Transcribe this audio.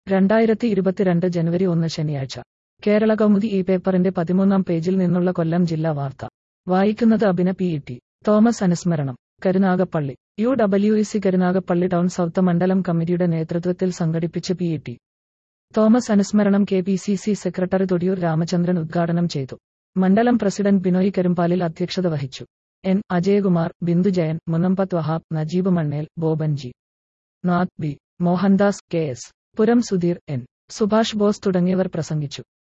രണ്ടായിരത്തി ഇരുപത്തിരണ്ട് ജനുവരി ഒന്ന് ശനിയാഴ്ച കേരള കൗമുദി ഈ പേപ്പറിന്റെ പതിമൂന്നാം പേജിൽ നിന്നുള്ള കൊല്ലം ജില്ലാ വാർത്ത വായിക്കുന്നത് Abhina P E T Thomas അനുസ്മരണം Karunagappally U W E C Karunagappally town south മണ്ഡലം കമ്മിറ്റിയുടെ നേതൃത്വത്തിൽ സംഘടിപ്പിച്ച പി ഇ ടി തോമസ് അനുസ്മരണം K P C C secretary Thodiyoor Ramachandran ഉദ്ഘാടനം ചെയ്തു മണ്ഡലം പ്രസിഡന്റ് ബിനോയ് കരുമ്പാലിൽ അധ്യക്ഷത വഹിച്ചു N Ajayakumar Bindu Jayan Munambath Wahab Najeeb Mannel Boban G Nath B Mohandas K S Puram Sudheer N Subhash Bose തുടങ്ങിയവർ പ്രസംഗിച്ചു